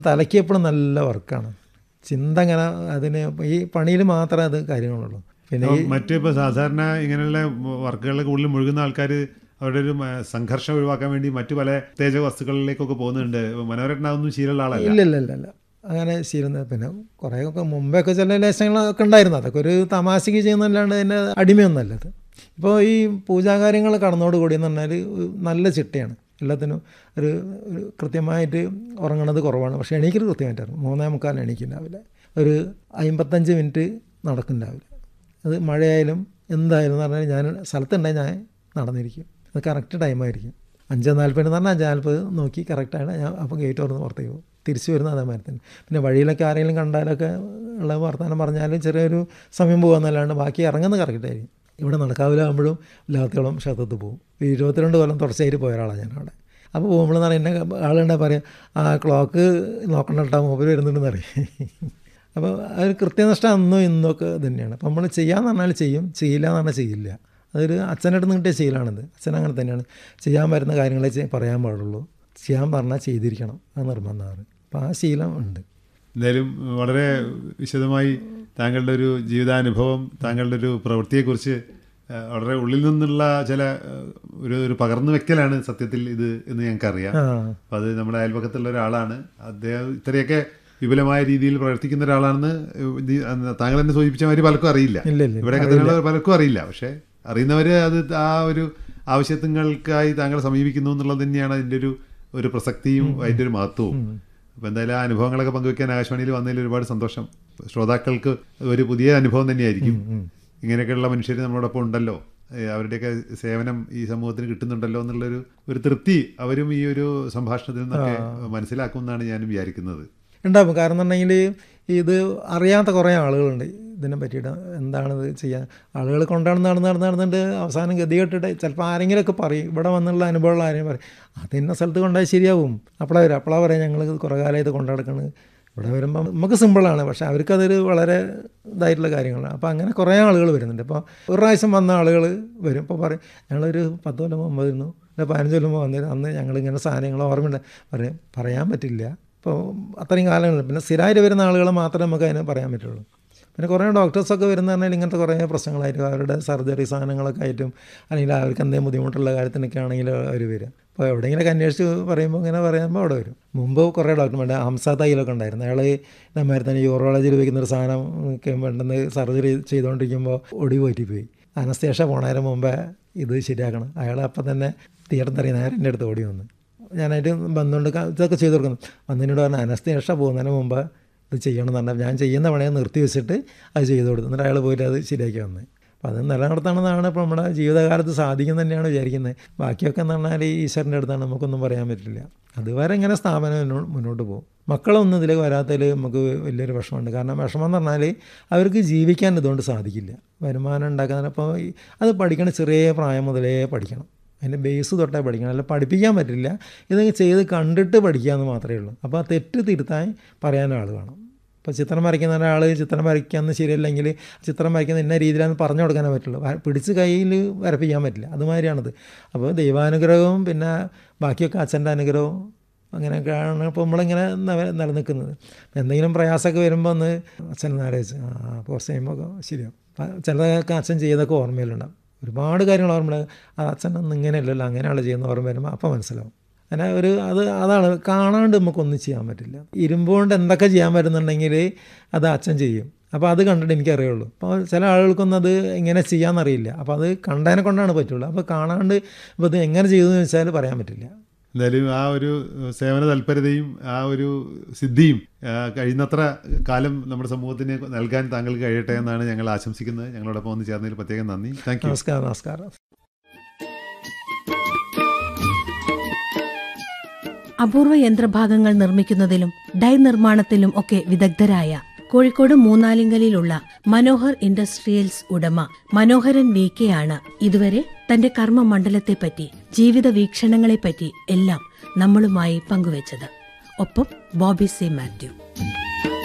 തലയ്ക്ക് എപ്പോഴും നല്ല വർക്കാണ് ചിന്ത അങ്ങനെ അതിന് ഈ പണിയിൽ മാത്രമേ അത് കാര്യങ്ങളുള്ളൂ പിന്നെ ഈ മറ്റു ഇപ്പോൾ സാധാരണ ഇങ്ങനെയുള്ള വർക്കുകളിൽ ഉള്ളിൽ മുഴുകുന്ന ആൾക്കാർ അവരുടെ ഒരു മ, സംഘർഷം ഒഴിവാക്കാൻ വേണ്ടി മറ്റു പല തേജ വസ്തുക്കളിലേക്കൊക്കെ പോകുന്നുണ്ട് മനോഹരനാവുന്ന ശീലമുള്ള ആളല്ല ഇല്ല ഇല്ല ഇല്ല ഇല്ല അങ്ങനെ ചെയ്യുന്നത് പിന്നെ കുറേയൊക്കെ മുമ്പൊക്കെ ചില ലേശങ്ങളൊക്കെ ഉണ്ടായിരുന്നു അതൊക്കെ ഒരു തമാശയ്ക്ക് ചെയ്യുന്നതല്ലാണ്ട് അതിൻ്റെ അടിമയൊന്നുമല്ലത് ഇപ്പോൾ ഈ പൂജാകാര്യങ്ങൾ കടന്നോടുകൂടി എന്ന് പറഞ്ഞാൽ ഒരു നല്ല ചിട്ടയാണ് എല്ലാത്തിനും ഒരു ഒരു കൃത്യമായിട്ട് ഉറങ്ങണത് കുറവാണ് പക്ഷേ എണീക്കൽ കൃത്യമായിട്ടാണ് മൂന്നേ മുക്കാൽ എണീക്കും രാവിലെ ഒരു അമ്പത്തഞ്ച് മിനിറ്റ് നടക്കും രാവിലെ അത് മഴയായാലും എന്തായാലും എന്ന് പറഞ്ഞാൽ ഞാൻ സ്ഥലത്തുണ്ടെങ്കിൽ ഞാൻ നടന്നിരിക്കും അത് കറക്റ്റ് ടൈമായിരിക്കും അഞ്ച് നാൽപ്പത് എന്ന് പറഞ്ഞാൽ അഞ്ച് നാൽപ്പത് നോക്കി കറക്റ്റാണ് ഞാൻ അപ്പോൾ ഗേറ്റ് തുറന്ന് പുറത്തേക്ക് പോകും തിരിച്ചു വരുന്ന അതേമാതിരി തന്നെ പിന്നെ വഴിയിലൊക്കെ ആരെങ്കിലും കണ്ടാലൊക്കെ ഉള്ള വർത്തമാനം പറഞ്ഞാലും ചെറിയൊരു സമയം പോകുന്നല്ലാണ്ട് ബാക്കി ഇറങ്ങുന്നത് കറക്റ്റായിരിക്കും ഇവിടെ നടക്കാവിലാകുമ്പോഴും ലാത്തിയോളം ക്ഷേത്രത്തിൽ പോകും ഈ ഇരുപത്തിരണ്ട് കൊല്ലം തുടർച്ചയായിട്ട് പോയ ഒരാളാണ് ഞാൻ അവിടെ അപ്പോൾ പോകുമ്പോഴെന്ന് പറഞ്ഞാൽ എന്നെ ആളുണ്ടെ പറയാം ആ ക്ലോക്ക് നോക്കണ്ട കേട്ടോ മൊബൈൽ വരുന്നുണ്ടെന്ന് അറിയാം അപ്പോൾ ആ ഒരു കൃത്യനിഷ്ഠ അന്നും ഇന്നും ഒക്കെ തന്നെയാണ് അപ്പോൾ നമ്മൾ ചെയ്യാന്ന് പറഞ്ഞാൽ ചെയ്യും ചെയ്യില്ല എന്ന് പറഞ്ഞാൽ ചെയ്യില്ല അതൊരു അച്ഛൻ്റെ അടുത്ത് നിന്ന് കിട്ടിയ ശീലമാണിത് അച്ഛൻ അങ്ങനെ തന്നെയാണ് ചെയ്യാൻ വരുന്ന കാര്യങ്ങളെ ചെയ്- പറയാൻ പാടുള്ളൂ ചെയ്യാൻ പറഞ്ഞാൽ ചെയ്തിരിക്കണം അത് നിർബന്ധമാണ് അപ്പോൾ ആ ശീലം ഉണ്ട് എന്തായാലും വളരെ വിശദമായി താങ്കളുടെ ഒരു ജീവിതാനുഭവം താങ്കളുടെ ഒരു പ്രവൃത്തിയെക്കുറിച്ച് ആ, വളരെ ഉള്ളിൽ നിന്നുള്ള ചില ആ, ഒരു ഒരു പകർന്നു വെക്കലാണ് സത്യത്തിൽ ഇത് എന്ന് ഞങ്ങൾക്കറിയാം ആ അപ്പം അത് നമ്മുടെ അയൽപക്കത്തുള്ള ഒരാളാണ് അദ്ദേഹം ഇത്രയൊക്കെ വിപുലമായ രീതിയിൽ പ്രവർത്തിക്കുന്ന ഒരാളാണെന്ന് ഇത് താങ്കൾ തന്നെ സൂചിപ്പിച്ച മാതിരി പലർക്കും അറിയില്ല ഇല്ല ഇല്ല ഇവിടെയൊക്കെ തന്നെയുള്ള പലർക്കും അറിയില്ല പക്ഷേ അറിയുന്നവര് അത് ആ ഒരു ആവശ്യങ്ങൾക്കായി താങ്കളെ സമീപിക്കുന്നു എന്നുള്ളത് തന്നെയാണ് അതിൻ്റെ ഒരു ഒരു പ്രസക്തിയും അതിൻ്റെ ഒരു മഹത്വവും അപ്പം എന്തായാലും ആ അനുഭവങ്ങളൊക്കെ പങ്കുവെക്കാൻ ആകാശവാണിയിൽ വന്നതിൽ ഒരുപാട് സന്തോഷം ശ്രോതാക്കൾക്ക് ഒരു പുതിയ അനുഭവം തന്നെയായിരിക്കും ഇങ്ങനെയൊക്കെയുള്ള മനുഷ്യർ നമ്മളോടൊപ്പം ഉണ്ടല്ലോ ഏ, അവരുടെയൊക്കെ സേവനം ഈ സമൂഹത്തിന് കിട്ടുന്നുണ്ടല്ലോ എന്നുള്ളൊരു ഒരു തൃപ്തി അവരും ഈ ഒരു സംഭാഷണത്തിൽ നിന്നൊക്കെ മനസ്സിലാക്കുമെന്നാണ് ഞാനും വിചാരിക്കുന്നത് ഉണ്ടാവും കാരണം എന്നുണ്ടെങ്കിൽ ഇത് അറിയാത്ത കുറേ ആളുകളുണ്ട് ഇതിനെ പറ്റിയിട്ട് എന്താണിത് ചെയ്യാൻ ആളുകൾ കൊണ്ടാണ് നടന്ന് നടന്ന് നടന്നിട്ട് അവസാനം ഗതി കെട്ടിട്ട് ചിലപ്പോൾ ആരെങ്കിലുമൊക്കെ പറയും ഇവിടെ വന്നുള്ള അനുഭവമുള്ള ആരെയും പറയും അത് ഇന്ന സ്ഥലത്ത് കൊണ്ടാൽ ശരിയാവും അപ്പോഴാണ് വരും അപ്പോഴാണ് പറയാം ഞങ്ങൾ കുറേ കാലമായിട്ട് കൊണ്ടുനടക്കണ് ഇവിടെ വരുമ്പോൾ നമുക്ക് സിമ്പിളാണ് പക്ഷേ അവർക്കതൊരു വളരെ ഇതായിട്ടുള്ള കാര്യങ്ങളാണ് അപ്പോൾ അങ്ങനെ കുറേ ആളുകൾ വരുന്നുണ്ട് ഇപ്പോൾ ഒരു പ്രാവശ്യം വന്ന ആളുകൾ വരും ഇപ്പോൾ പറയും ഞങ്ങളൊരു പത്ത് കൊല്ലം മുമ്പ് വരുന്നു അല്ല പതിനഞ്ച് കൊല്ലം മുമ്പ് വന്നിരുന്നു അന്ന് ഞങ്ങളിങ്ങനെ സാധനങ്ങൾ ഓർമ്മയുണ്ട് പറയും പറയാൻ പറ്റില്ല ഇപ്പോൾ അത്രയും കാലങ്ങൾ പിന്നെ സ്ഥിരമായിട്ട് വരുന്ന ആളുകളെ മാത്രമേ നമുക്ക് അതിന് പറയാൻ പറ്റുള്ളൂ പിന്നെ കുറേ ഡോക്ടേഴ്സൊക്കെ വരുന്ന പറഞ്ഞാൽ ഇങ്ങനത്തെ കുറേ പ്രശ്നങ്ങളായിട്ടും അവരുടെ സർജറി സാധനങ്ങളൊക്കെ ആയിട്ടും അല്ലെങ്കിൽ അവർക്ക് എന്തെങ്കിലും ബുദ്ധിമുട്ടുള്ള കാര്യത്തിനൊക്കെ ആണെങ്കിൽ അവർ വരിക അപ്പോൾ എവിടെയെങ്കിലൊക്കെ അന്വേഷിച്ച് പറയുമ്പോൾ ഇങ്ങനെ പറയുമ്പോൾ അവിടെ വരും മുമ്പ് കുറേ ഡോക്ടർമാരുടെ ഹംസ തൈലൊക്കെ ഉണ്ടായിരുന്നു അയാൾ ഇതേമാതിരി തന്നെ യൂറോളജിയിൽ വയ്ക്കുന്ന ഒരു സാധനം ഒക്കെ വേണ്ടെന്ന് സർജറി ചെയ്തുകൊണ്ടിരിക്കുമ്പോൾ ഒടി പോയിട്ട് പോയി അനസ്തേഷ പോണതിന് മുമ്പേ ഇത് ശരിയാക്കണം അയാൾ അപ്പം തന്നെ തിയേറ്റർ തറി നേരെ എൻ്റെ അടുത്ത് ഓടി വന്നു ഞാനായിട്ട് ബന്ധമുണ്ട് ക- ഇതൊക്കെ ചെയ്ത് കൊടുക്കുന്നു വന്നതിനോട് പറഞ്ഞാൽ അനസ്തേഷ പോകുന്നതിന് മുമ്പ് ഇത് ചെയ്യണം എന്ന് പറഞ്ഞാൽ ഞാൻ ചെയ്യുന്ന പണിയെ നിർത്തി വെച്ചിട്ട് അത് ചെയ്ത് കൊടുത്തു എന്നിട്ട് അയാൾ പോയിട്ട് അത് ശരിയാക്കി വന്നത് അപ്പോൾ അത് നിലനിർത്തണമെന്നാണ് ഇപ്പോൾ നമ്മുടെ ജീവിതകാലത്ത് സാധിക്കും തന്നെയാണ് വിചാരിക്കുന്നത് ബാക്കിയൊക്കെ എന്ന് പറഞ്ഞാൽ ഈ ഈശ്വരൻ്റെ അടുത്താണ് നമുക്കൊന്നും പറയാൻ പറ്റില്ല അതുവരെ ഇങ്ങനെ സ്ഥാപനം മുന്നോ- മുന്നോട്ട് പോകും മക്കളൊന്നും ഇതിലേക്ക് വരാത്തതിൽ നമുക്ക് വലിയൊരു വിഷമമുണ്ട് കാരണം വിഷമം എന്ന് പറഞ്ഞാൽ അവർക്ക് ജീവിക്കാൻ ഇതുകൊണ്ട് സാധിക്കില്ല വരുമാനം ഉണ്ടാക്കാൻ അപ്പോൾ ഈ- അത് പഠിക്കണം ചെറിയ പ്രായം മുതലേ പഠിക്കണം അതിൻ്റെ ബേസ് തൊട്ടേ പഠിക്കണം അല്ല പഠിപ്പിക്കാൻ പറ്റില്ല ഇതൊക്കെ ചെയ്ത് കണ്ടിട്ട് പഠിക്കുക എന്ന് മാത്രമേ ഉള്ളൂ അപ്പോൾ ആ തെറ്റ് തിരുത്താൻ പറയാൻ ആൾ വേണം ഇപ്പോൾ ചിത്രം വരയ്ക്കുന്ന ഒരാൾ ചിത്രം വരയ്ക്കാന്ന് ശരിയല്ലെങ്കിൽ ചിത്രം വരയ്ക്കുന്ന ഇന്ന രീതിയിലാണെന്ന് പറഞ്ഞു കൊടുക്കാനേ പറ്റുള്ളൂ വര- പിടിച്ച് കയ്യിൽ വരപ്പിക്കാൻ പറ്റില്ല അതുമാതിരിയാണത് അപ്പോൾ ദൈവാനുഗ്രഹവും പിന്നെ ബാക്കിയൊക്കെ അച്ഛൻ്റെ അനുഗ്രഹവും അങ്ങനെയൊക്കെയാണ് ഇപ്പോൾ നമ്മളിങ്ങനെ ന- നിലനിൽക്കുന്നത് എന്തെങ്കിലും പ്രയാസമൊക്കെ വരുമ്പോൾ ഒന്ന് അച്ഛൻ ആലോചിച്ച് ആ കുറച്ച് കഴിയുമ്പോൾ ഒക്കെ ശരിയാവും പ- ചിലതൊക്കെ അച്ഛൻ ചെയ്തൊക്കെ ഓർമ്മയിലുണ്ടാവും ഒരുപാട് കാര്യങ്ങൾ ഓർമ്മ അത് അച്ഛനൊന്നും ഇങ്ങനെയല്ലല്ലോ അങ്ങനെയാണ് ചെയ്യുന്ന ഓർമ്മ വരുമ്പോൾ അപ്പോൾ മനസ്സിലാവും അങ്ങനെ ഒരു അത് അതാണ് കാണാണ്ട് നമുക്കൊന്നും ചെയ്യാൻ പറ്റില്ല ഇരുമ്പ് കൊണ്ട് എന്തൊക്കെ ചെയ്യാൻ പറ്റുന്നുണ്ടെങ്കിൽ അത് അച്ഛൻ ചെയ്യും അപ്പോൾ അത് കണ്ടിട്ട് എനിക്കറിയുള്ളൂ അപ്പോൾ ചില ആളുകൾക്കൊന്നും അത് എങ്ങനെ ചെയ്യാമെന്നറിയില്ല അപ്പോൾ അത് കണ്ടതിനെ കൊണ്ടാണ് പറ്റുള്ളൂ അപ്പോൾ കാണാണ്ട് ഇപ്പോൾ ഇത് എങ്ങനെ ചെയ്തു എന്ന് വെച്ചാൽ പറയാൻ പറ്റില്ല എന്തായാലും ആ ഒരു സേവന തൽപരതയും ആ ഒരു സിദ്ധിയും ആ, കഴിയുന്നത്ര കാലം നമ്മുടെ സമൂഹത്തിന് നൽകാൻ താങ്കൾക്ക് കഴിയട്ടെ എന്നാണ് ഞങ്ങൾ ആശംസിക്കുന്നത് ഞങ്ങളോടൊപ്പം വന്ന് ചേർന്നതിൽ പ്രത്യേകം നന്ദി താങ്ക് യു നമസ്കാരം നമസ്കാരം അപൂർവ യന്ത്രഭാഗങ്ങൾ നിർമ്മിക്കുന്നതിലും ഡൈ നിർമ്മാണത്തിലും ഒക്കെ വിദഗ്ധരായ കോഴിക്കോട് മൂന്നാലിങ്കലിലുള്ള മനോഹർ ഇൻഡസ്ട്രിയൽസ് ഉടമ മനോഹരൻ വി കെ ആണ് ഇതുവരെ തന്റെ കർമ്മമണ്ഡലത്തെപ്പറ്റി ജീവിത വീക്ഷണങ്ങളെപ്പറ്റി എല്ലാം നമ്മളുമായി പങ്കുവച്ചത് ഒപ്പം ബോബി സി മാത്യു